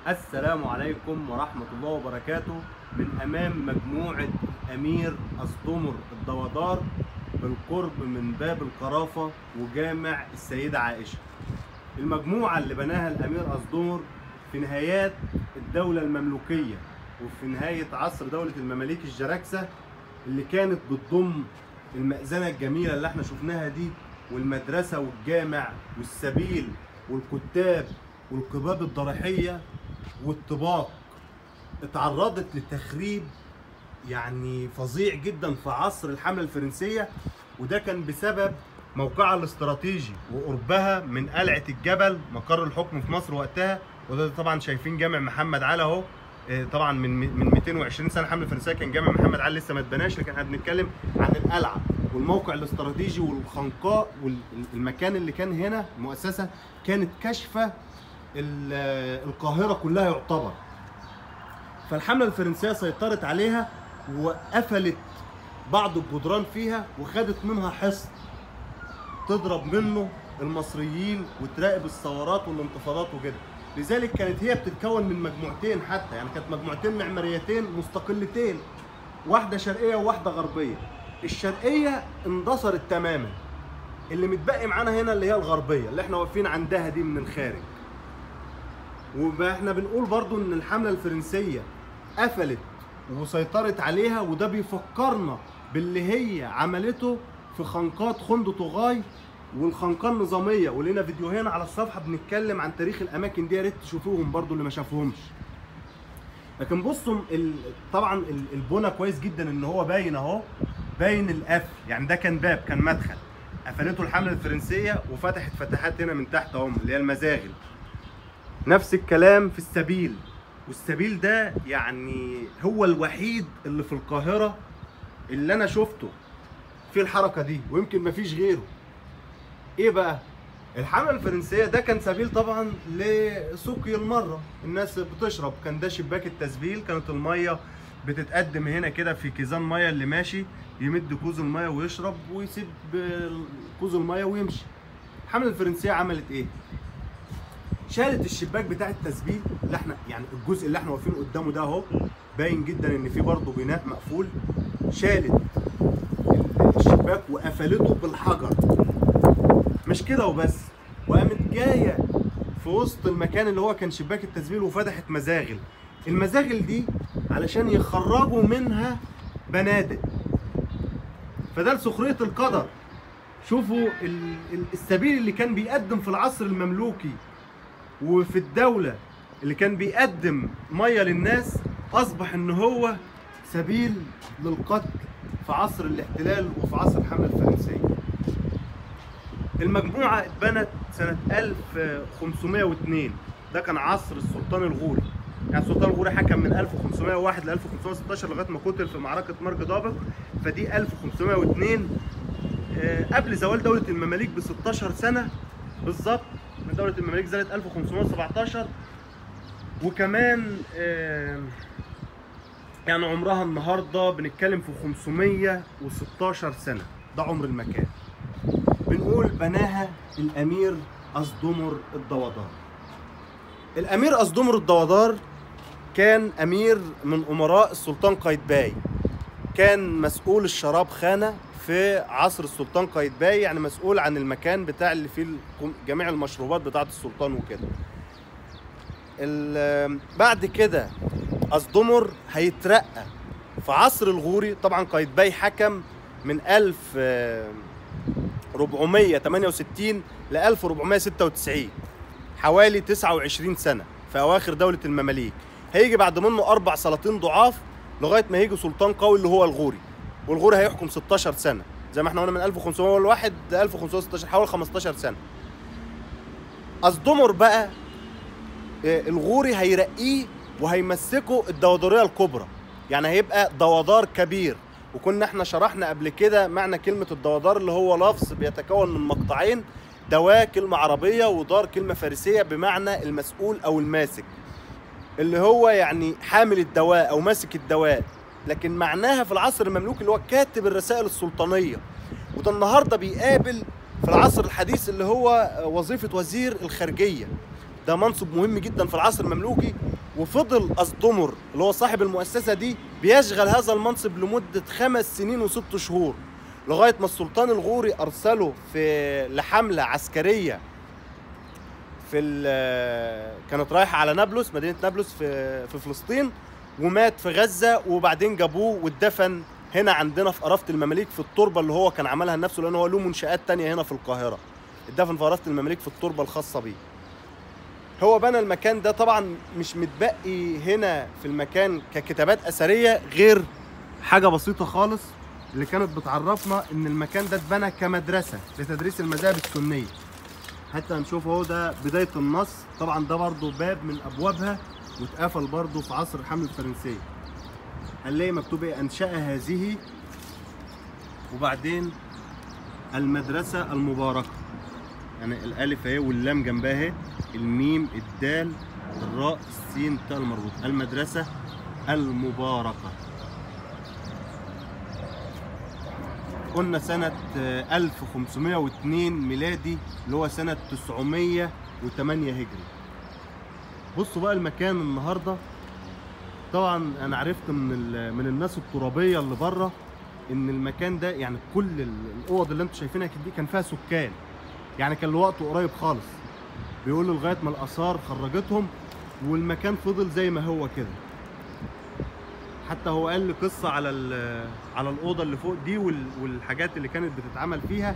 السلام عليكم ورحمة الله وبركاته من أمام مجموعة أمير أسطمر الدوادار بالقرب من باب القرافة وجامع السيدة عائشة المجموعة اللي بناها الأمير أسطمر في نهايات الدولة المملوكية وفي نهاية عصر دولة المماليك الجراكسة اللي كانت بتضم المأذنة الجميلة اللي احنا شفناها دي والمدرسة والجامع والسبيل والكتاب والقباب الضريحية والطباق اتعرضت لتخريب يعني فظيع جدا في عصر الحملة الفرنسية وده كان بسبب موقعها الاستراتيجي وقربها من قلعة الجبل مقر الحكم في مصر وقتها وده طبعا شايفين جامع محمد علي اهو آه، طبعا من من 220 سنه الحمله الفرنسيه كان جامع محمد علي لسه ما اتبناش لكن احنا بنتكلم عن القلعه والموقع الاستراتيجي والخنقاء والمكان اللي كان هنا المؤسسه كانت كاشفه ال- القاهره كلها يعتبر فالحمله الفرنسيه سيطرت عليها وقفلت بعض الجدران فيها وخدت منها حصن تضرب منه المصريين وتراقب الثورات والانتفاضات وكده لذلك كانت هي بتتكون من مجموعتين حتى يعني كانت مجموعتين معماريتين مستقلتين واحده شرقيه وواحده غربيه الشرقيه اندثرت تماما اللي متبقي معانا هنا اللي هي الغربيه اللي احنا واقفين عندها دي من الخارج واحنا بنقول برضو ان الحمله الفرنسيه قفلت وسيطرت عليها وده بيفكرنا باللي هي عملته في خنقات خند طغاي والخنقات النظاميه ولنا فيديوهين على الصفحه بنتكلم عن تاريخ الاماكن دي يا ريت تشوفوهم برضو اللي ما شافوهمش لكن بصوا ال... طبعا ال- البنى كويس جدا ان هو باين اهو باين القفل يعني ده كان باب كان مدخل قفلته الحمله الفرنسيه وفتحت فتحات هنا من تحت اهم اللي هي المزاغل نفس الكلام في السبيل والسبيل ده يعني هو الوحيد اللي في القاهره اللي انا شفته في الحركه دي ويمكن مفيش غيره ايه بقى الحمله الفرنسيه ده كان سبيل طبعا لسقي المره الناس بتشرب كان ده شباك التسبيل كانت الميه بتتقدم هنا كده في كيزان ميه اللي ماشي يمد كوز الميه ويشرب ويسيب كوز الميه ويمشي الحمله الفرنسيه عملت ايه شالت الشباك بتاع التسبيل اللي احنا يعني الجزء اللي احنا واقفين قدامه ده اهو باين جدا ان في برضه بناء مقفول شالت الشباك وقفلته بالحجر مش كده وبس وقامت جايه في وسط المكان اللي هو كان شباك التسبيل وفتحت مزاغل المزاغل دي علشان يخرجوا منها بنادق فده لسخريه القدر شوفوا ال- ال- السبيل اللي كان بيقدم في العصر المملوكي وفي الدولة اللي كان بيقدم مية للناس أصبح إن هو سبيل للقتل في عصر الاحتلال وفي عصر الحملة الفرنسية المجموعة اتبنت سنة 1502 ده كان عصر السلطان الغوري يعني السلطان الغوري حكم من 1501 ل 1516 لغاية ما قتل في معركة مرج دابق فدي 1502 آه، قبل زوال دولة المماليك ب 16 سنة بالظبط من دولة المماليك زالت 1517 وكمان آه، يعني عمرها النهارده بنتكلم في 516 سنة ده عمر المكان بنقول بناها الأمير أصدمر الدوادار الأمير أصدمر الدوادار كان أمير من أمراء السلطان قايتباي كان مسؤول الشراب خانة في عصر السلطان قايتباي يعني مسؤول عن المكان بتاع اللي فيه الكم- جميع المشروبات بتاعة السلطان وكده ال- بعد كده أصدمر هيترقى في عصر الغوري طبعا قايتباي حكم من 1468 ل 1496 حوالي 29 سنة في أواخر دولة المماليك هيجي بعد منه أربع سلاطين ضعاف لغاية ما يجي سلطان قوي اللي هو الغوري والغوري هيحكم 16 سنة زي ما احنا قلنا من 1501 ل 1516 حوالي 15 سنة أصدمر بقى آه، الغوري هيرقيه وهيمسكه الدوادريه الكبرى يعني هيبقى دوادار كبير وكنا احنا شرحنا قبل كده معنى كلمه الدوادار اللي هو لفظ بيتكون من مقطعين دواء كلمه عربيه ودار كلمه فارسيه بمعنى المسؤول او الماسك اللي هو يعني حامل الدواء او ماسك الدواء لكن معناها في العصر المملوكي اللي هو كاتب الرسائل السلطانيه وده النهارده بيقابل في العصر الحديث اللي هو وظيفه وزير الخارجيه ده منصب مهم جدا في العصر المملوكي وفضل أصدمر اللي هو صاحب المؤسسة دي بيشغل هذا المنصب لمدة خمس سنين وست شهور لغاية ما السلطان الغوري أرسله في لحملة عسكرية في ال- كانت رايحة على نابلس مدينة نابلس في في فلسطين ومات في غزة وبعدين جابوه واتدفن هنا عندنا في قرافة المماليك في التربة اللي هو كان عملها لنفسه لأن هو له منشآت تانية هنا في القاهرة اتدفن في قرافة المماليك في التربة الخاصة بيه هو بنى المكان ده طبعا مش متبقي هنا في المكان ككتابات أثرية غير حاجة بسيطة خالص اللي كانت بتعرفنا إن المكان ده اتبنى كمدرسة لتدريس المذاهب السنية حتى هنشوف اهو ده بداية النص طبعا ده برضو باب من أبوابها واتقفل برضو في عصر الحملة الفرنسية هنلاقي مكتوب ايه أنشأ هذه وبعدين المدرسة المباركة يعني الألف اهي واللام جنبها اهي الميم الدال الراء السين التاء المربوط المدرسة المباركة قلنا سنة آه، 1502 ميلادي اللي هو سنة 908 هجري بصوا بقى المكان النهارده طبعا انا عرفت من ال- من الناس الترابيه اللي بره ان المكان ده يعني كل ال- الاوض اللي انتم شايفينها دي كان فيها سكان يعني كان لوقته قريب خالص بيقولوا لغايه ما الاثار خرجتهم والمكان فضل زي ما هو كده حتى هو قال لي قصه على ال- على الاوضه اللي فوق دي وال- والحاجات اللي كانت بتتعمل فيها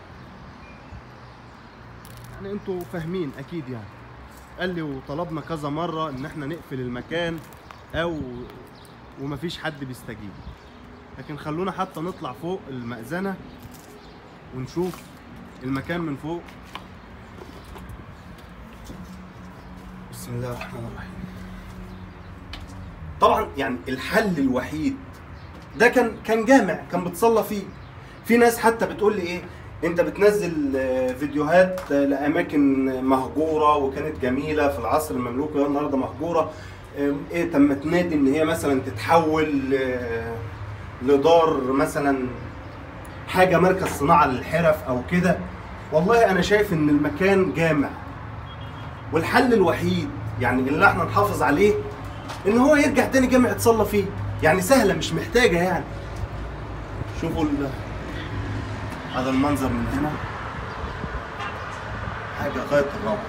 يعني انتوا فاهمين اكيد يعني قال لي وطلبنا كذا مره ان احنا نقفل المكان او ومفيش حد بيستجيب لكن خلونا حتى نطلع فوق المأذنة ونشوف المكان من فوق بسم الله الرحمن الرحيم طبعا يعني الحل الوحيد ده كان كان جامع كان بتصلى فيه في ناس حتى بتقول لي ايه انت بتنزل آه، فيديوهات آه، لاماكن مهجوره وكانت جميله في العصر المملوكي وهي النهارده مهجوره آه، ايه طب ما تنادي ان هي مثلا تتحول آه، لدار مثلا حاجه مركز صناعه للحرف او كده والله انا شايف ان المكان جامع والحل الوحيد يعني اللي احنا نحافظ عليه ان هو يرجع تاني جامع يتصلى فيه يعني سهله مش محتاجه يعني شوفوا ال- هذا المنظر من هنا حاجه غايه الروعه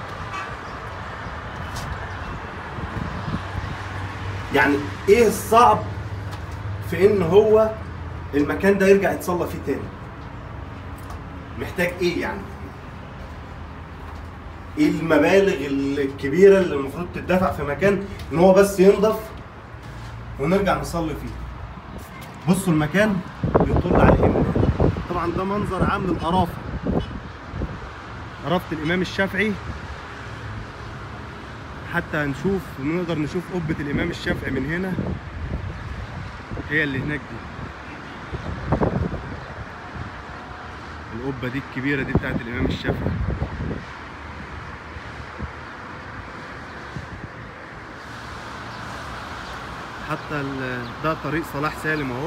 يعني ايه الصعب في ان هو المكان ده يرجع يتصلى فيه تاني محتاج ايه يعني ايه المبالغ الكبيره اللي المفروض تدفع في مكان ان هو بس ينضف ونرجع نصلي فيه بصوا المكان يطل على ايه من هنا. طبعا ده منظر عام للقرافه قرافه الامام الشافعي حتى هنشوف نقدر نشوف قبه الامام الشافعي من هنا هي اللي هناك دي القبه دي الكبيره دي بتاعت الامام الشافعي حتى ال- ده طريق صلاح سالم اهو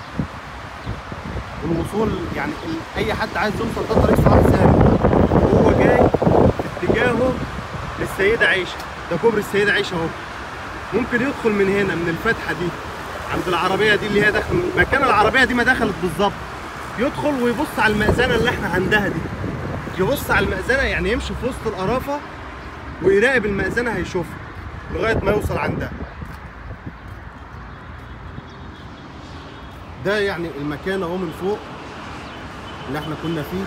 والوصول يعني ال- اي حد عايز يوصل ده طريق صلاح سالم وهو جاي في اتجاهه للسيدة عيشة ده كوبري السيدة عيشة اهو ممكن يدخل من هنا من الفتحة دي عند العربية دي اللي هي داخل مكان العربية دي ما دخلت بالظبط يدخل ويبص على المأذنة اللي احنا عندها دي يبص على المأذنة يعني يمشي في وسط القرافة ويراقب المأذنة هيشوفها لغاية ما يوصل عندها ده يعني المكان اهو من فوق اللي احنا كنا فيه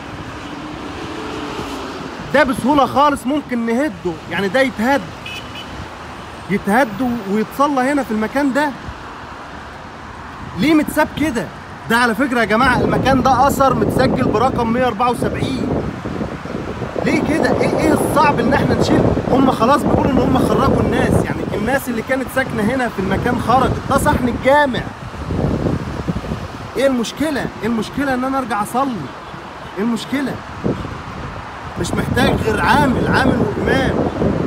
ده بسهولة خالص ممكن نهده يعني ده يتهد يتهد ويتصلى هنا في المكان ده ليه متساب كده ده على فكرة يا جماعة المكان ده أثر متسجل برقم 174 ليه كده ايه ايه الصعب ان احنا نشيل هم خلاص بيقولوا ان هم خرجوا الناس يعني الناس اللي كانت ساكنة هنا في المكان خرجت ده صحن الجامع ايه المشكلة؟ ايه المشكلة ان انا ارجع اصلي؟ ايه المشكلة؟ مش محتاج غير عامل عامل وامام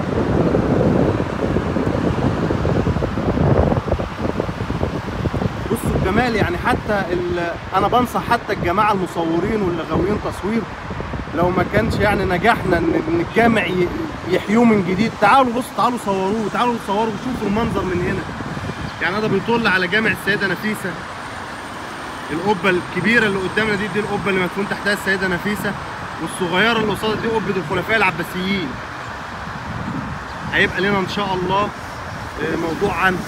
بصوا الجمال يعني حتى ال- انا بنصح حتى الجماعة المصورين واللي غاويين تصوير لو ما كانش يعني نجحنا ان إن الجامع ي- يحيوه من جديد تعالوا بصوا تعالوا صوروه تعالوا صوروا وشوفوا المنظر من هنا يعني ده بيطل على جامع السيده نفيسه القبه الكبيره اللي قدامنا دي دي القبه اللي مدفون تحتها السيده نفيسه والصغيره اللي قصادها دي قبه الخلفاء العباسيين هيبقى لنا ان شاء الله آه، موضوع عنه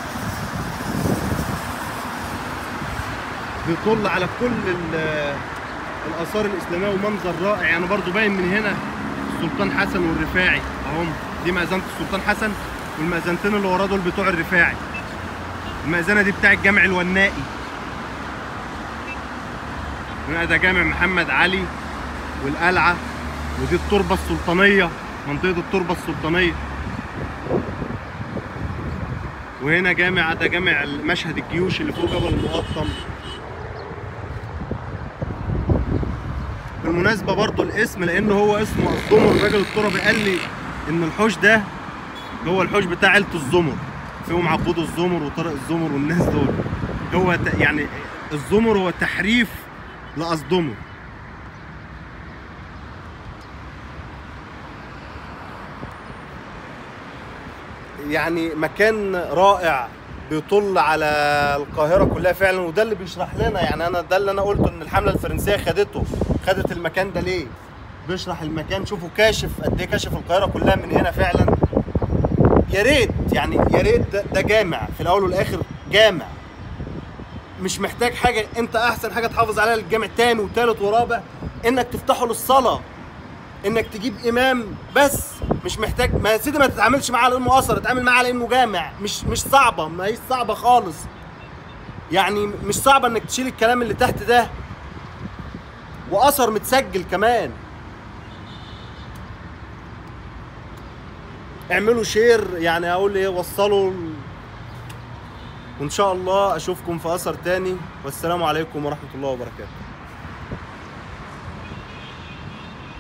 بيطل على كل ال- الاثار الاسلاميه ومنظر رائع يعني برضو باين من هنا السلطان حسن والرفاعي اهم دي مأذنة السلطان حسن والمأذنتين اللي وراه دول بتوع الرفاعي المأذنة دي بتاع الجامع الونائي هنا ده جامع محمد علي والقلعة ودي التربة السلطانية منطقة التربة السلطانية وهنا جامع ده جامع مشهد الجيوش اللي فوق جبل المقطم بالمناسبة برضو الاسم لأنه هو اسمه الزمر الراجل التربي قال لي إن الحوش ده هو الحوش بتاع عيلة الزمر فيهم عبود الزمر وطارق الزمر والناس دول هو ت- يعني الزمر هو تحريف لأصدمر يعني مكان رائع بيطل على القاهرة كلها فعلا وده اللي بيشرح لنا يعني أنا ده اللي أنا قلته إن الحملة الفرنسية خدته خدت المكان ده ليه؟ بيشرح المكان شوفوا كاشف قد إيه كاشف القاهرة كلها من هنا فعلا يا ريت يعني يا ريت ده, ده جامع في الأول والآخر جامع مش محتاج حاجة أنت أحسن حاجة تحافظ عليها للجامع تاني وتالت ورابع إنك تفتحه للصلاة انك تجيب امام بس مش محتاج ما يا سيدي ما تتعاملش معاه على انه اثر اتعامل معاه على انه جامع مش مش صعبه ما هيش صعبه خالص يعني مش صعبه انك تشيل الكلام اللي تحت ده واثر متسجل كمان اعملوا شير يعني اقول ايه وصلوا ال- وان شاء الله اشوفكم في اثر تاني والسلام عليكم ورحمه الله وبركاته